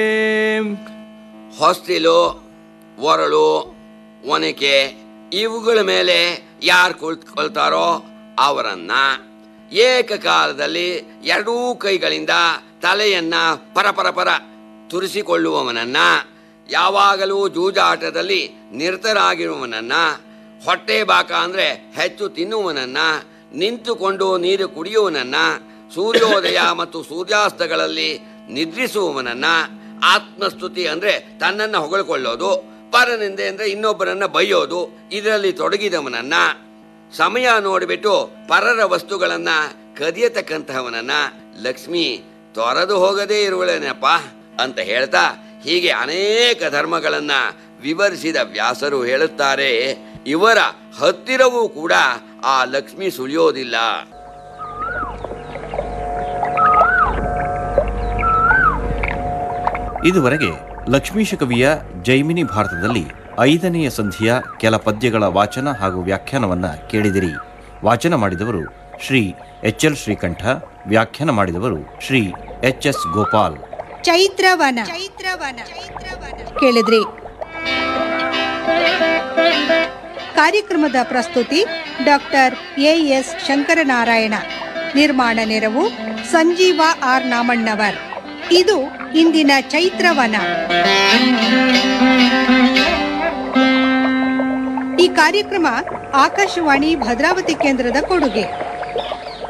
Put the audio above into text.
ಹೊಸ್ತಿಲು ಒರಳು ಒನಕೆ ಇವುಗಳ ಮೇಲೆ ಯಾರು ಕುಳಿತುಕೊಳ್ತಾರೋ ಅವರನ್ನ ಏಕಕಾಲದಲ್ಲಿ ಎರಡೂ ಕೈಗಳಿಂದ ತಲೆಯನ್ನ ಪರಪರ ಪರ ತುರಿಸಿಕೊಳ್ಳುವವನನ್ನ ಯಾವಾಗಲೂ ಜೂಜಾಟದಲ್ಲಿ ನಿರತರಾಗಿರುವವನನ್ನ ಹೊಟ್ಟೆ ಬಾಕ ಅಂದ್ರೆ ಹೆಚ್ಚು ತಿನ್ನುವನನ್ನ ನಿಂತುಕೊಂಡು ನೀರು ಕುಡಿಯುವನನ್ನ ಸೂರ್ಯೋದಯ ಮತ್ತು ಸೂರ್ಯಾಸ್ತಗಳಲ್ಲಿ ನಿದ್ರಿಸುವವನನ್ನ ಆತ್ಮಸ್ತುತಿ ಅಂದ್ರೆ ತನ್ನನ್ನು ಹೊಗಳಿಕೊಳ್ಳೋದು ಪರನಿಂದೆ ಅಂದ್ರೆ ಇನ್ನೊಬ್ಬರನ್ನ ಬೈಯೋದು ಇದರಲ್ಲಿ ತೊಡಗಿದವನನ್ನ ಸಮಯ ನೋಡಿಬಿಟ್ಟು ಪರರ ವಸ್ತುಗಳನ್ನ ಕದಿಯತಕ್ಕಂತಹವನನ್ನ ಲಕ್ಷ್ಮಿ ತೊರೆದು ಹೋಗದೇ ಇರುವಳೇನಪ್ಪ ಅಂತ ಹೇಳ್ತಾ ಹೀಗೆ ಅನೇಕ ಧರ್ಮಗಳನ್ನ ವಿವರಿಸಿದ ವ್ಯಾಸರು ಹೇಳುತ್ತಾರೆ ಇವರ ಹತ್ತಿರವೂ ಕೂಡ ಆ ಲಕ್ಷ್ಮಿ ಸುಳಿಯೋದಿಲ್ಲ ಇದುವರೆಗೆ ಲಕ್ಷ್ಮೀಶ ಕವಿಯ ಜೈಮಿನಿ ಭಾರತದಲ್ಲಿ ಐದನೆಯ ಸಂಧಿಯ ಕೆಲ ಪದ್ಯಗಳ ವಾಚನ ಹಾಗೂ ವ್ಯಾಖ್ಯಾನವನ್ನ ಕೇಳಿದಿರಿ ವಾಚನ ಮಾಡಿದವರು ಶ್ರೀ ಎಚ್ ಎಲ್ ಶ್ರೀಕಂಠ ವ್ಯಾಖ್ಯಾನ ಮಾಡಿದವರು ಶ್ರೀ ಎಚ್ ಎಸ್ ಗೋಪಾಲ್ ಚೈತ್ರವನ ಚೈತ್ರವನ ಕೇಳಿದ್ರಿ ಕಾರ್ಯಕ್ರಮದ ಪ್ರಸ್ತುತಿ ಡಾಕ್ಟರ್ ಎ ಎಸ್ ಶಂಕರನಾರಾಯಣ ನಿರ್ಮಾಣ ನೆರವು ಸಂಜೀವ ಆರ್ ನಾಮಣ್ಣವರ್ ಇದು ಇಂದಿನ ಚೈತ್ರವನ ಈ ಕಾರ್ಯಕ್ರಮ ಆಕಾಶವಾಣಿ ಭದ್ರಾವತಿ ಕೇಂದ್ರದ ಕೊಡುಗೆ